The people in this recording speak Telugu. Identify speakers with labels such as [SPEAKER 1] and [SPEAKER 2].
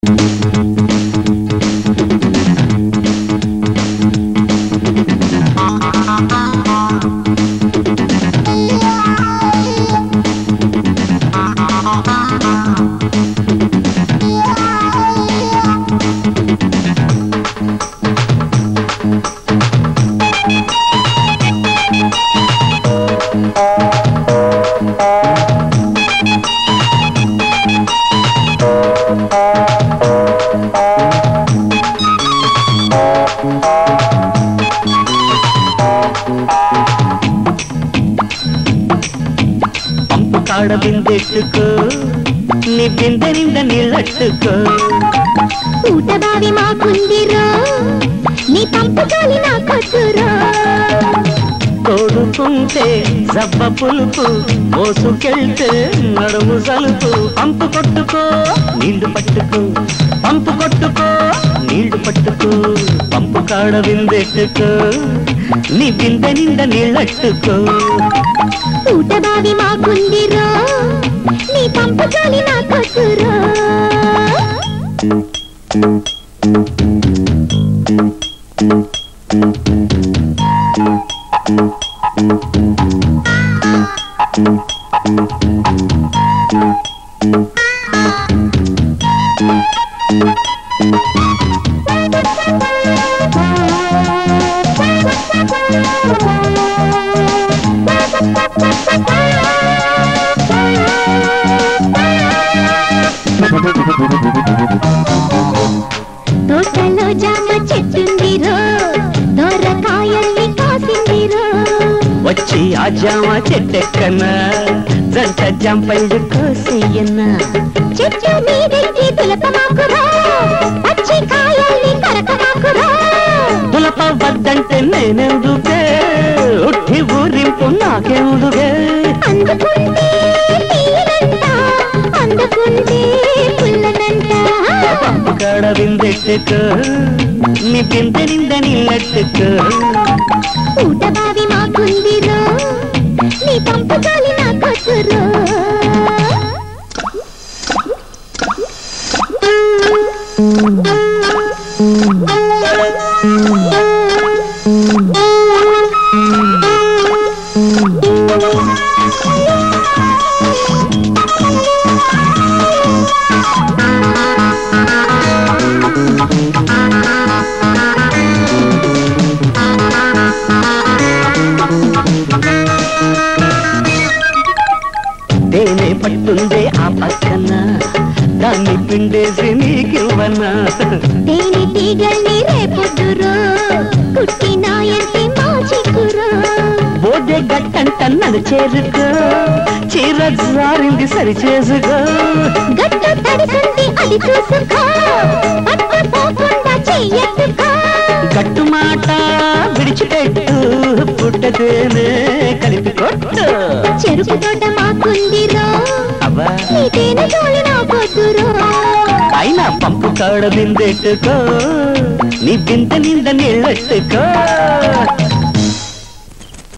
[SPEAKER 1] పంపు కాడ బిందెట్టుకో నీ బిందె నిండా నీళ్ళట్టుకో
[SPEAKER 2] ఊట బావి మాకుందిరో నీ పంపు గాలి నా కొట్టురో
[SPEAKER 1] తోడుకుంటే జబ్బ పులుపు మోసుకెళ్తే నడుము సలుపు పంపు కొట్టుకో నీళ్లు పట్టుకో పంపు కొట్టుకో నీళ్లు పట్టుకో పంపు కాడ బిందెట్టుకో నీ బిందె నిండా నీళ్ళట్టుకో
[SPEAKER 2] ఊట బావి మాకుందిరో నీ పంపు గాలి నా కొట్టురో తోటలో జామ చెట్టుందిరో దొరకాయల్ని కాసిందిరో
[SPEAKER 1] వచ్చి ఆ జామ చెట్టెక్కనా జంట జంపళ్ళు కోసేయన్నా
[SPEAKER 2] చెట్టు మీదెక్కి తులపమాకురో పచ్చి కాయల్ని కరకమాకురో
[SPEAKER 1] తులప వద్దంటే నేనెందుకే ఉట్టి ఊరింపు నాకెందుకే
[SPEAKER 2] అందుకుంటే తీయనంట అందుకుంటే పుల్లనంట
[SPEAKER 1] పంపు కాడ విందెట్టుకో నీ బిందె నింద నీళ్ళట్టుకో
[SPEAKER 2] ఊట బావి మాకుందిరో నీ పంపు గాలి నా కొట్టురో
[SPEAKER 1] తేనె పట్టుందే ఆ పక్కన దాన్ని పిండేసి నీకివ్వనా
[SPEAKER 2] తేనె తీగల్ని రేపొద్దురో కుట్టినాయంటే మాచికురో
[SPEAKER 1] బోదే గట్టంట నన్ను చేరుకో చీర జారింది సరి చేసుకో
[SPEAKER 2] గట్ట తడిసింది అది చూసుకో పట్టుకోకుండా చెయ్యట్టుకో
[SPEAKER 1] గట్టు మాట విడిచిపెట్టు పుట్టతేనే కలిపి కొట్టు
[SPEAKER 2] చెరుకు తోట మాకుందిరో
[SPEAKER 1] అవ్వా
[SPEAKER 2] నీ తేనె తోలు నా పొద్దురో
[SPEAKER 1] అయినా పంపు కాడ బిందెట్టుకో నీ బిందె నింద నీళ్ళట్టుకో